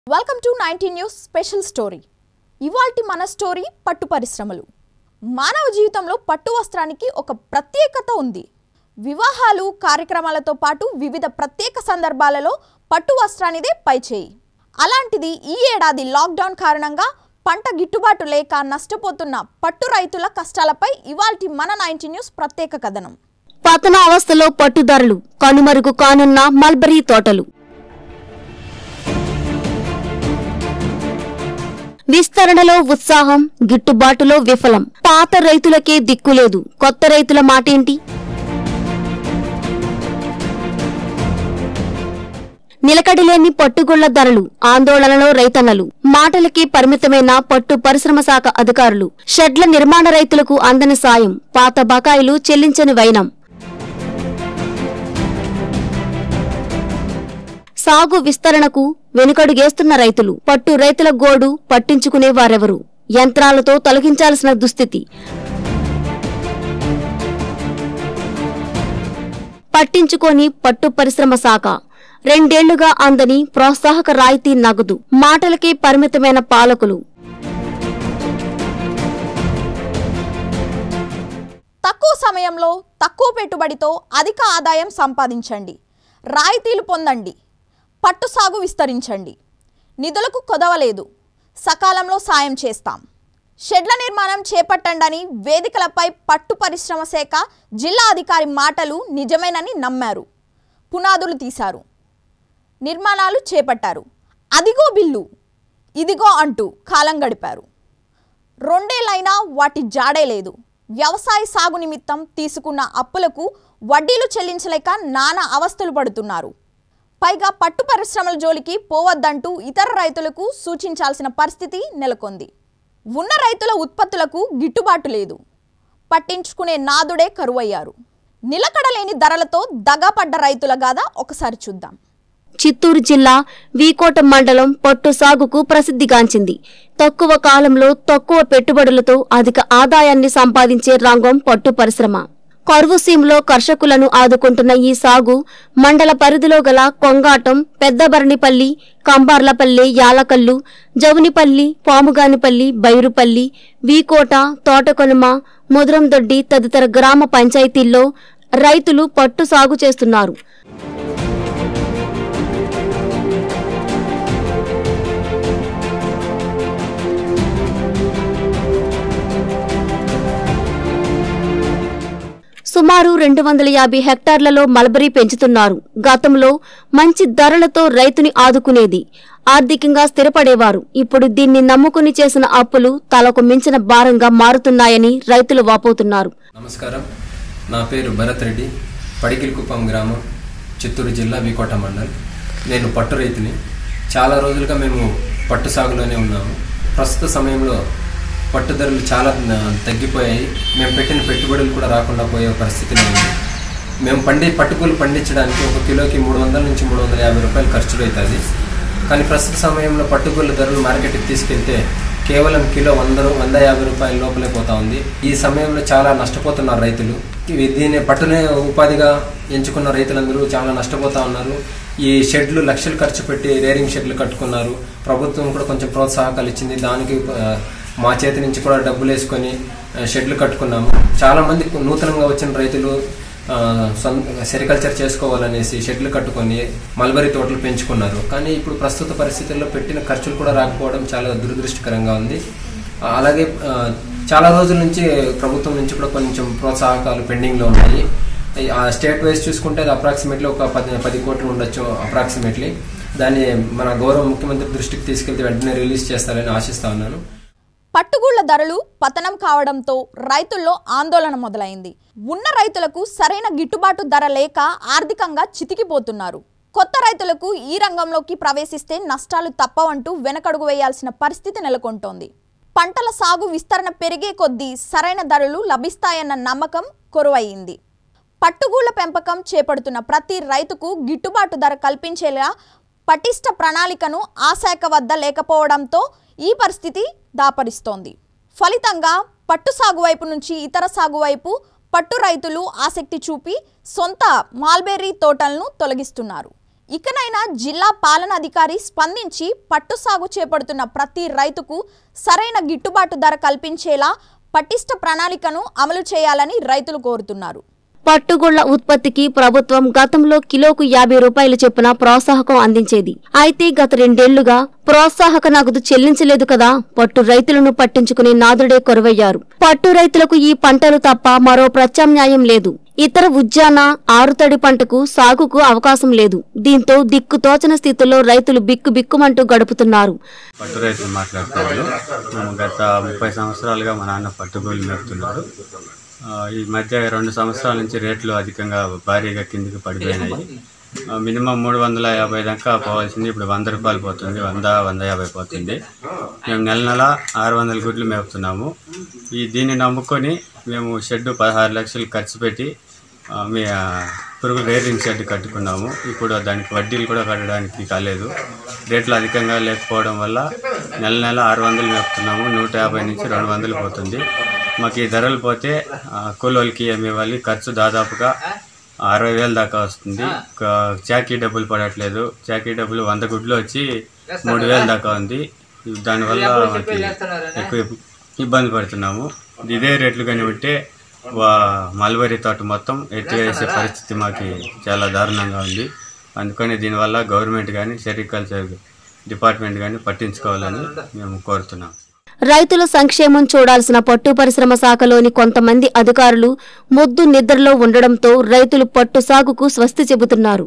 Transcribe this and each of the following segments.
welcome to nineteen news special story ఇవాల్టి మన story పట్టు పరిశ్రమలు మానవ జీవితంలో పట్టు వస్త్రానికి ఒక ప్రత్యేకత ఉంది వివాహాలు కార్యక్రమాలతో పాటు వివిధ ప్రత్యేక సందర్భాలలో పట్టు వస్త్రానిదే పైచేయి అలాంటిది ఈ ఏడాది లాక్డౌన్ కారణంగా పంట గిట్టుబాటు లేక నష్టపోతున్న పట్టు రైతుల కష్టాలపై ఇవాల్టి మన నైన్టీన్ న్యూస్ ప్రత్యేక కథనం పతన అవస్థలో పట్టుదారులు కనుమరుగు కానున్న మల్బరీ తోటలు విస్తరణలో ఉత్సాహం గిట్టుబాటులో విఫలం పాత రైతులకే దిక్కులేదు కొత్త రైతుల మాటేంటి నిలకడలేని పట్టుగుళ్ల ధరలు ఆందోళనలో రైతన్నలు మాటలకే పరిమితమైన పట్టు పరిశ్రమ శాఖ అధికారులు షెడ్ల నిర్మాణ రైతులకు అందని సాయం పాత బకాయిలు చెల్లించని వైనం సాగు విస్తరణకు వెనుకడుగేస్తున్న రైతులు పట్టు రైతుల గోడు పట్టించుకునే వారెవరు యంత్రాలతో తొలగించాల్సిన దుస్థితి పట్టించుకొని పట్టు పరిశ్రమ శాఖ రెండేళ్లుగా అందని ప్రోత్సాహక రాయితీ నగదు మాటలకే పరిమితమైన పాలకులు తక్కువ సమయంలో తక్కువ పెట్టుబడితో అధిక ఆదాయం సంపాదించండి రాయితీలు పొందండి పట్టు సాగు విస్తరించండి నిధులకు కొదవలేదు సకాలంలో సాయం చేస్తాం షెడ్ల నిర్మాణం చేపట్టండని వేదికలపై పట్టు పరిశ్రమ శాఖ జిల్లా అధికారి మాటలు నిజమేనని నమ్మారు పునాదులు తీశారు నిర్మాణాలు చేపట్టారు అదిగో బిల్లు ఇదిగో అంటూ కాలం గడిపారు రెండేళ్లైనా వాటి జాడే లేదు వ్యవసాయ సాగు నిమిత్తం తీసుకున్న అప్పులకు వడ్డీలు చెల్లించలేక నానా అవస్థలు పడుతున్నారు పైగా పట్టు పరిశ్రమల జోలికి పోవద్దంటూ ఇతర రైతులకు సూచించాల్సిన పరిస్థితి నెలకొంది ఉన్న రైతుల ఉత్పత్తులకు గిట్టుబాటు లేదు పట్టించుకునే నాదుడే కరువయ్యారు నిలకడలేని ధరలతో దగాపడ్డ రైతుల గాథ ఒకసారి చూద్దాం చిత్తూరు జిల్లా వీకోట మండలం పట్టు సాగుకు ప్రసిద్ధిగాంచింది తక్కువ కాలంలో తక్కువ పెట్టుబడులతో అధిక ఆదాయాన్ని సంపాదించే రంగం పట్టు పరిశ్రమ కరువు సీమలో కర్షకులను ఆదుకుంటున్న ఈ సాగు మండల పరిధిలో గల కొంగాటం పెద్దభరణిపల్లి కంబార్లపల్లి యాలకల్లు జవునిపల్లి పాముగానిపల్లి బైరుపల్లి వీకోట తోటకొనుమ ముదురందొడ్డి తదితర గ్రామ పంచాయతీల్లో రైతులు పట్టు సాగు చేస్తున్నారు సుమారు రెండు వందల యాభై హెక్టార్లలో మల్బరీ పెంచుతున్నారు గతంలో మంచి ధరలతో రైతుని ఆదుకునేది ఆర్థికంగా స్థిరపడేవారు ఇప్పుడు దీన్ని నమ్ముకుని చేసిన అప్పులు తలకు మించిన భారంగా మారుతున్నాయని రైతులు వాపోతున్నారు నమస్కారం నా పేరు భరత్ రెడ్డి పడికిలికుప్పం గ్రామం చిత్తూరు జిల్లా వికోట మండల్ నేను పట్టు రైతుని చాలా రోజులుగా మేము పట్టు సాగులోనే ఉన్నాము ప్రస్తుత సమయంలో పట్టు ధరలు చాలా ఆ, తగ్గిపోయాయి మేము పెట్టిన పెట్టుబడులు కూడా రాకుండా పోయే పరిస్థితిలో ఉంది మేము పండి పట్టుకూలు పండించడానికి ఒక కిలోకి మూడు వందల నుంచి మూడు వందల యాభై రూపాయలు ఖర్చు అవుతుంది కానీ ప్రస్తుత సమయంలో పట్టుకూల ధరలు మార్కెట్కి తీసుకెళ్తే కేవలం కిలో వంద రూ- వంద యాభై రూపాయల లోపలే పోతా ఉంది ఈ సమయంలో చాలా నష్టపోతున్నారు రైతులు ఇవి దీన్ని పట్టునే ఉపాధిగా ఎంచుకున్న రైతులందరూ చాలా నష్టపోతా ఉన్నారు ఈ షెడ్లు లక్షలు ఖర్చు పెట్టి రేరింగ్ షెడ్లు కట్టుకున్నారు ప్రభుత్వం కూడా కొంచెం ప్రోత్సాహకాలు ఇచ్చింది దానికి ఆ, మా చేతి నుంచి కూడా డబ్బులు వేసుకొని ఆ, షెడ్లు కట్టుకున్నాము చాలా మంది నూతనంగా వచ్చిన రైతులు ఆ, సొంత సెరికల్చర్ చేసుకోవాలనేసి షెడ్లు కట్టుకొని మల్బరీ తోటలు పెంచుకున్నారు కానీ ఇప్పుడు ప్రస్తుత పరిస్థితుల్లో పెట్టిన ఖర్చులు కూడా రాకపోవడం చాలా దురదృష్టకరంగా ఉంది ఆ, అలాగే ఆ, చాలా రోజుల నుంచి ప్రభుత్వం నుంచి కూడా కొంచెం ప్రోత్సాహకాలు పెండింగ్లో ఉన్నాయి ఈ, ఆ స్టేట్ వైజ్ చూసుకుంటే అది అప్రాక్సిమేట్లీ ఒక పది పది కోట్లు ఉండొచ్చు అప్రాక్సిమేట్లీ దాన్ని మన గౌరవ ముఖ్యమంత్రి దృష్టికి తీసుకెళ్తే వెంటనే రిలీజ్ చేస్తారని ఆశిస్తా ఉన్నాను పట్టుగూళ్ల ధరలు పతనం కావడంతో రైతుల్లో ఆందోళన మొదలైంది ఉన్న రైతులకు సరైన గిట్టుబాటు ధర లేక ఆర్థికంగా చితికిపోతున్నారు కొత్త రైతులకు ఈ రంగంలోకి ప్రవేశిస్తే నష్టాలు తప్పవంటూ వెనకడుగు వేయాల్సిన పరిస్థితి నెలకొంటోంది పంటల సాగు విస్తరణ పెరిగే కొద్దీ సరైన ధరలు లభిస్తాయన్న నమ్మకం కొరువయింది పట్టుగూళ్ల పెంపకం చేపడుతున్న ప్రతి రైతుకు గిట్టుబాటు ధర కల్పించేలా పటిష్ట ప్రణాళికను ఆ శాఖ వద్ద లేకపోవడంతో ఈ పరిస్థితి దాపరిస్తోంది ఫలితంగా పట్టు సాగు వైపు నుంచి ఇతర సాగు వైపు పట్టు రైతులు ఆసక్తి చూపి సొంత మాల్బెర్రీ తోటలను తొలగిస్తున్నారు ఇకనైనా జిల్లా పాలనాధికారి స్పందించి పట్టు సాగు చేపడుతున్న ప్రతి రైతుకు సరైన గిట్టుబాటు ధర కల్పించేలా పటిష్ట ప్రణాళికను అమలు చేయాలని రైతులు కోరుతున్నారు పట్టుగుళ్ల ఉత్పత్తికి ప్రభుత్వం గతంలో కిలోకు యాభై రూపాయల చొప్పున ప్రోత్సాహకం అందించేది అయితే గత రెండేళ్లుగా ప్రోత్సాహక నగదు చెల్లించలేదు కదా పట్టు రైతులను పట్టించుకునే నాదుడే కొరవయ్యారు పట్టు రైతులకు ఈ పంటలు తప్ప మరో ప్రత్యామ్నాయం లేదు ఇతర ఉద్యాన ఆరుతడి పంటకు సాగుకు అవకాశం లేదు దీంతో దిక్కుతోచని స్థితిలో రైతులు బిక్కు బిక్కుమంటూ గడుపుతున్నారు పట్టు రైతులు మాట్లాడుతున్నాను మేము గత ముప్పై సంవత్సరాలుగా మా నాన్న పట్టుగోలు మేపుతున్నారు ఆ, ఈ మధ్య రెండు సంవత్సరాల నుంచి రేట్లు అధికంగా భారీగా కిందికి పడిపోయినాయి ఆ, మినిమం మూడు వందల యాభై దాకా పోవాల్సింది ఇప్పుడు వంద రూపాయలు పోతుంది వంద వంద యాభై పోతుంది మేము నెల నెల ఆరు వందల గుడ్లు మేపుతున్నాము ఈ దీన్ని నమ్ముకొని మేము షెడ్ పదహారు లక్షలు ఖర్చు పెట్టి ఆ, మీ ఆ, పురుగుల రేరింగ్ షెడ్ కట్టుకున్నాము ఇప్పుడు దానికి వడ్డీలు కూడా కట్టడానికి కాలేదు రేట్లు అధికంగా లేకపోవడం వల్ల నెల నెల ఆరు వందలు మేపుతున్నాము నూట యాభై నుంచి రెండు వందలు పోతుంది మాకు ఈ ధరలు పోతే ఆ, కూలోళ్ళకి ఏమి ఇవ్వాలి ఖర్చు దాదాపుగా అరవై వేలు దాకా వస్తుంది ఒక చాకీ డబ్బులు పడట్లేదు చాకీ డబ్బులు వంద గుడ్లు వచ్చి మూడు వేలు దాకా ఉంది దానివల్ల మాకు ఎక్కువ ఇబ్బంది పడుతున్నాము ఇదే రేట్లు కానీ ఉంటే వా మల్బరీ తోట మొత్తం ఎత్తివేసే పరిస్థితి మాకు చాలా దారుణంగా ఉంది అందుకని దీనివల్ల గవర్నమెంట్ కానీ సెరికల్చర్ డిపార్ట్మెంట్ కానీ పట్టించుకోవాలని మేము కోరుతున్నాం రైతుల సంక్షేమం చూడాల్సిన పట్టు పరిశ్రమ శాఖలోని కొంతమంది అధికారులు మొద్దు నిద్రలో ఉండడంతో రైతులు పట్టు సాగుకు స్వస్తి చెబుతున్నారు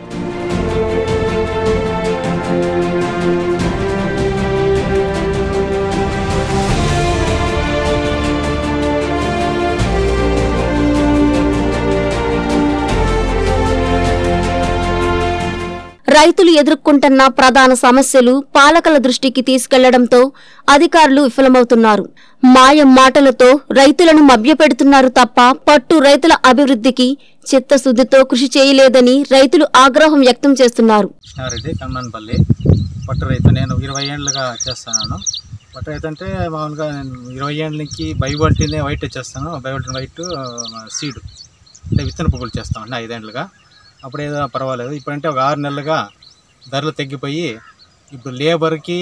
రైతులు ఎదుర్కొంటున్న ప్రధాన సమస్యలు పాలకుల దృష్టికి తీసుకెళ్లడంతో అధికారులు విఫలమవుతున్నారు మాయం మాటలతో రైతులను మభ్యపెడుతున్నారు తప్ప పట్టు రైతుల అభివృద్ధికి చిత్తశుద్ధితో కృషి చేయలేదని రైతులు ఆగ్రహం వ్యక్తం చేస్తున్నారు కృష్ణారెడ్డి కమ్మన్పల్లి పట్టు రైతు నేను ఇరవై ఏళ్ళుగా చేస్తున్నాను పట్టు రైతు అంటే మామూలుగా నేను ఇరవై ఏళ్ళ నుంచి బైవల్టీనే వైట్ చేస్తాను బైవల్టీన్ వైట్ సీడ్ అంటే విత్తన పువ్వులు చేస్తాం అంటే ఐదేళ్ళుగా అప్పుడు ఏదో పర్వాలేదు ఇప్పుడంటే ఒక ఆరు నెలలుగా ధరలు తగ్గిపోయి ఇప్పుడు లేబర్కి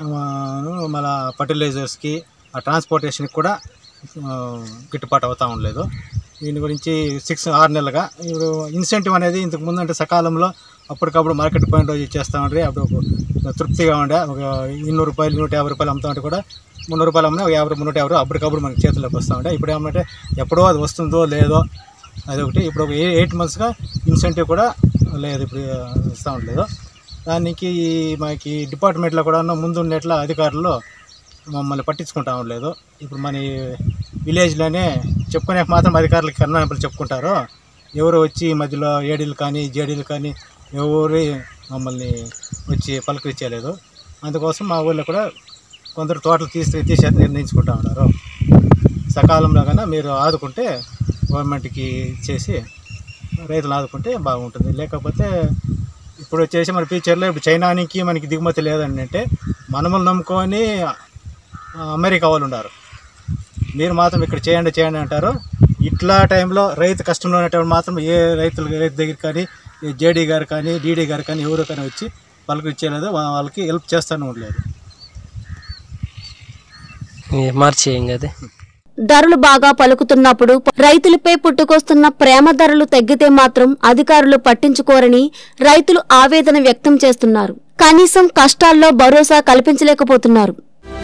మళ్ళా ఫర్టిలైజర్స్కి ఆ ట్రాన్స్పోర్టేషన్కి కూడా ఆ, గిట్టుబాటు అవుతా ఉండలేదు దీని గురించి సిక్స్ ఆరు నెలలుగా ఇప్పుడు ఇన్సెంటివ్ అనేది ఇంతకు ముందు అంటే సకాలంలో అప్పటికప్పుడు మార్కెట్ పాయింట్ రోజు చేస్తూ ఉంటే అప్పుడు ఒక తృప్తిగా ఉండే ఒక ఇన్నూరు రూపాయలు నూట యాభై రూపాయలు అమ్ముతా ఉంటే కూడా మున్నూరు రూపాయలు అమ్మినా ఒక యాభై రూపాయలు, నూట యాభై రూపాయలు అప్పటికప్పుడు మనకి చేతుల్లోకి వస్తూ ఉంటే ఇప్పుడు ఏమంటే ఎప్పుడో అది వస్తుందో లేదో అదొకటి ఇప్పుడు ఒక ఎయిట్ మంత్స్గా ఇన్సెంటివ్ కూడా లేదు ఇప్పుడు ఇస్తూ ఉండలేదు దానికి మనకి డిపార్ట్మెంట్లో కూడా ముందు ఉండేట్ల అధికారులు మమ్మల్ని పట్టించుకుంటా ఉండలేదు ఇప్పుడు మన ఈ విలేజ్లోనే చెప్పుకునే మాత్రం అధికారులకి కర్ణాంపులు చెప్పుకుంటారు ఎవరు వచ్చి ఈ మధ్యలో ఏడీలు కానీ జేడీలు కానీ ఎవరు మమ్మల్ని వచ్చి పలకరించలేదు అందుకోసం మా ఊళ్ళో కూడా కొందరు తోటలు తీసి తీసేది నిర్ణయించుకుంటా ఉన్నారు సకాలంలో కన్నా మీరు ఆదుకుంటే గవర్నమెంట్కి చేసి రైతులు ఆదుకుంటే బాగుంటుంది లేకపోతే ఇప్పుడు వచ్చేసి మన ఫ్యూచర్లో ఇప్పుడు చైనానికి మనకి దిగుమతి లేదండి అంటే మనములు నమ్ముకొని ఆ, అమెరికా వాళ్ళు ఉన్నారు మీరు మాత్రం ఇక్కడ చేయండి చేయండి అంటారు ఇట్లా టైంలో రైతు కష్టంలో ఉన్నటువంటి మాత్రం ఏ రైతులు రైతు దగ్గర కానీ ఏ జేడీ గారు కానీ డీడీ గారు కానీ ఎవరు కానీ వచ్చి పలకరించలేదు వా- వాళ్ళకి హెల్ప్ చేస్తూనే ఉండలేదు మార్చి ఏం కదా ధరలు బాగా పలుకుతున్నప్పుడు రైతులపై పుట్టుకొస్తున్న ప్రేమ ధరలు తగ్గితే మాత్రం అధికారులు పట్టించుకోరని రైతులు ఆవేదన వ్యక్తం చేస్తున్నారు కనీసం కష్టాల్లో భరోసా కల్పించలేకపోతున్నారు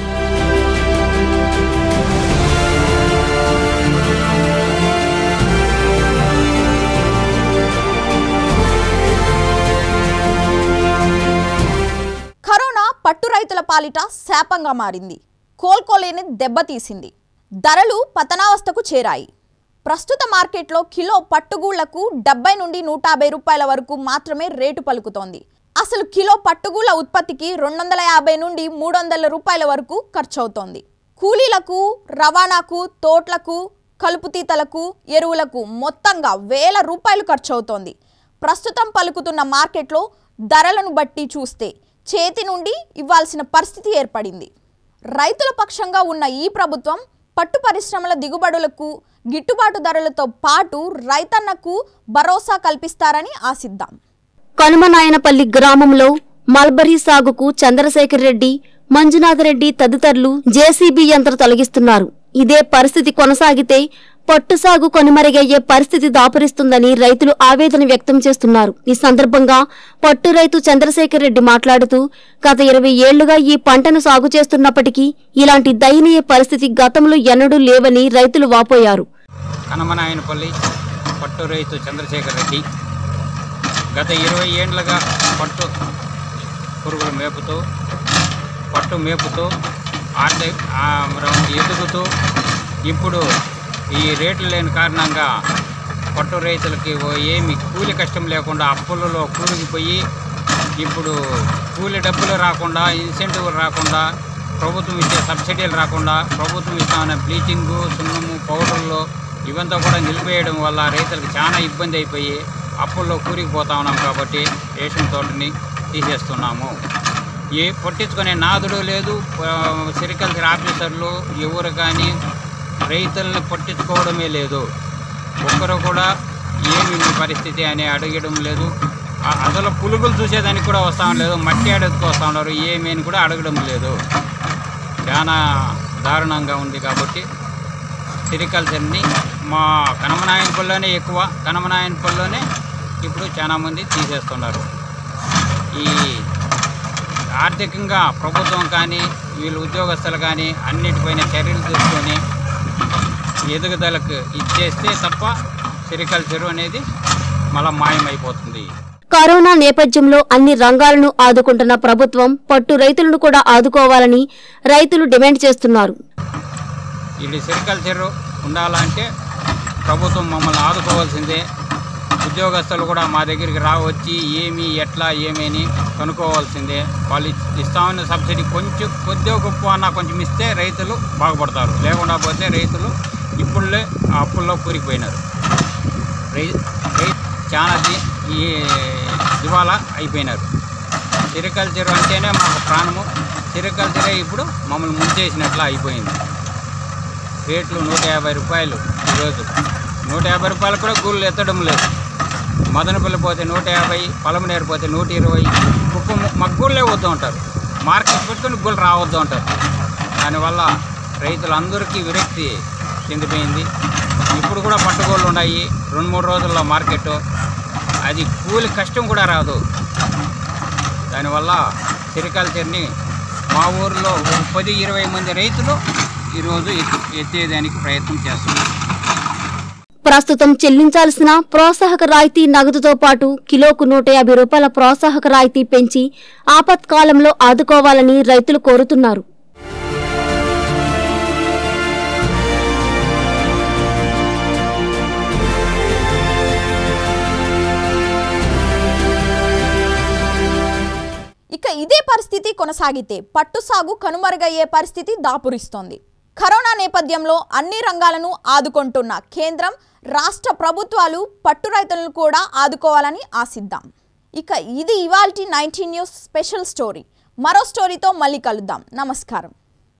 కరోనా పట్టు రైతుల పాలిట శాపంగా మారింది కోలుకోలేని దెబ్బతీసింది ధరలు పతనావస్థకు చేరాయి ప్రస్తుత మార్కెట్లో కిలో పట్టుగూళ్లకు డెబ్బై నుండి నూట యాభై రూపాయల వరకు మాత్రమే రేటు పలుకుతోంది అసలు కిలో పట్టుగూళ్ల ఉత్పత్తికి రెండు వందల యాభై నుండి మూడు వందల రూపాయల వరకు ఖర్చవుతోంది కూలీలకు రవాణాకు తోట్లకు కలుపుతీతలకు ఎరువులకు మొత్తంగా వేల రూపాయలు ఖర్చవుతోంది ప్రస్తుతం పలుకుతున్న మార్కెట్లో ధరలను బట్టి చూస్తే చేతి నుండి ఇవ్వాల్సిన పరిస్థితి ఏర్పడింది రైతుల పక్షంగా ఉన్న ఈ ప్రభుత్వం పట్టు పరిశ్రమల దిగుబడులకు గిట్టుబాటు ధరలతో పాటు రైతన్నకు భరోసా కల్పిస్తారని ఆశిద్దాం కనుమనాయనపల్లి గ్రామంలో మల్బరీ సాగుకు చంద్రశేఖర్ రెడ్డి మంజునాథ్ రెడ్డి తదితరులు జేసీబీ యంత్రం తొలగిస్తున్నారు ఇదే పరిస్థితి కొనసాగితే పట్టు సాగు కొనుమరుగయ్యే పరిస్థితి దాపురిస్తుందని రైతులు ఆవేదన వ్యక్తం చేస్తున్నారు ఈ సందర్భంగా పట్టు రైతు చంద్రశేఖర్ రెడ్డి మాట్లాడుతూ గత ఇరవై ఏళ్లుగా ఈ పంటను సాగు చేస్తున్నప్పటికీ ఇలాంటి దయనీయ పరిస్థితి గతంలో ఎన్నడూ లేవని రైతులు వాపోయారు కనమనాయనపల్లి పట్టు రైతు చంద్రశేఖర్ రెడ్డి గత ఇరవై ఏండ్లుగా పట్టు పురుగులు మేపుతూ పట్టు మేపుతూ ఆర్థిక ఆ, మరి ఎదుగుతూ ఇప్పుడు ఈ రేట్లు లేని కారణంగా పట్టు రైతులకి ఓ ఏమి కూలి కష్టం లేకుండా అప్పులలో కూలిగిపోయి ఇప్పుడు కూలి డబ్బులు రాకుండా ఇన్సెంటివ్లు రాకుండా ప్రభుత్వం ఇచ్చే సబ్సిడీలు రాకుండా ప్రభుత్వం ఇస్తామన్న బ్లీచింగు సున్నము పౌడర్లు ఇవంతా కూడా నిలిపేయడం వల్ల రైతులకు చాలా ఇబ్బంది అయిపోయి అప్పుల్లో కూరికిపోతా ఉన్నాం కాబట్టి రేషన్ తోటని తీసేస్తున్నాము ఏ పట్టించుకునే నాదుడు లేదు సెరికల్చర్ ఆఫీసర్లు ఎవరు కానీ రైతులను పట్టించుకోవడమే లేదు ఒక్కరు కూడా ఏమి మీ పరిస్థితి అని అడగడం లేదు ఆ- అసలు పులుగులు చూసేదానికి కూడా వస్తా లేదు మట్టి అడుగుతూ వస్తూ ఉన్నారు ఏమి అని కూడా అడగడం లేదు చాలా దారుణంగా ఉంది కాబట్టి సెరికల్చర్ని మా కనమనాయనపల్లిలోనే ఎక్కువ కనమనాయనపల్లిలోనే ఇప్పుడు చాలామంది తీసేస్తున్నారు ఈ ఆర్థికంగా ప్రభుత్వం కానీ వీళ్ళు ఉద్యోగస్తులు కానీ అన్నిటిపైన చర్యలు తీసుకొని ఎదుగుదలకు ఇచ్చేస్తే తప్ప సెరికల్చర్ అనేది మళ్ళా మాయమైపోతుంది కరోనా నేపథ్యంలో అన్ని రంగాలను ఆదుకుంటున్న ప్రభుత్వం పట్టు రైతులను కూడా ఆదుకోవాలని రైతులు డిమాండ్ చేస్తున్నారు ఇది సెరికల్చర్ ఉండాలంటే ప్రభుత్వం మమ్మల్ని ఆదుకోవాల్సిందే ఉద్యోగస్తులు కూడా మా దగ్గరికి రావచ్చి ఏమి ఎట్లా ఏమని కనుక్కోవాల్సిందే వాళ్ళు ఇచ్- ఇస్తామన్న సబ్సిడీ కొంచెం కొద్దిగా గొప్ప అన్న కొంచెం ఇస్తే రైతులు బాగుపడతారు లేకుండా పోతే రైతులు ఇప్పుడులే ఆ అప్పుల్లో కూరికిపోయినారు రై రై చాలా ది- ఈ దివాలా అయిపోయినారు సెరికల్చర్ అంటేనే మాకు ప్రాణము సెరికల్చరే ఇప్పుడు మమ్మల్ని ముంచేసినట్లా అయిపోయింది రేట్లు నూట యాభై రూపాయలు ఈరోజు నూట యాభై రూపాయలు కూడా గూళ్ళు ఎత్తడం లేదు మదనపల్లి పోతే నూట యాభై పలమనేరు పోతే నూట ఇరవై కుప్పం మాకు గూళ్ళే వద్దు ఉంటారు మార్కెట్ పెట్టుకొని గూళ్ళు రావద్దు అంటారు దానివల్ల రైతులందరికీ విరక్తి చెందిపోయింది ఇప్పుడు కూడా పట్టుకోళ్ళు ఉన్నాయి రెండు మూడు రోజుల్లో మార్కెట్ అది కూలి కష్టం కూడా రాదు దానివల్ల సెరికల్చర్ని మా ఊరిలో ఒక పది ఇరవై మంది రైతులు ఈరోజు ఎత్తి- ఎత్తేదానికి ప్రయత్నం చేస్తున్నారు ప్రస్తుతం చెల్లించాల్సిన ప్రోత్సాహక రాయితీ నగదుతో పాటు కిలోకు నూట యాభై రూపాయల ప్రోత్సాహక రాయితీ పెంచి ఆపత్కాలంలో ఆదుకోవాలని రైతులు కోరుతున్నారు ఇక ఇదే పరిస్థితి కొనసాగితే పట్టు సాగు కనుమరుగయ్యే పరిస్థితి దాపురిస్తోంది కరోనా నేపథ్యంలో అన్ని రంగాలను ఆదుకుంటున్న కేంద్రం రాష్ట్ర ప్రభుత్వాలు పట్టు రైతులను కూడా ఆదుకోవాలని ఆశిద్దాం ఇక ఇది ఇవాల్టి నైన్టీన్ న్యూస్ స్పెషల్ స్టోరీ మరో స్టోరీతో మళ్ళీ కలుద్దాం నమస్కారం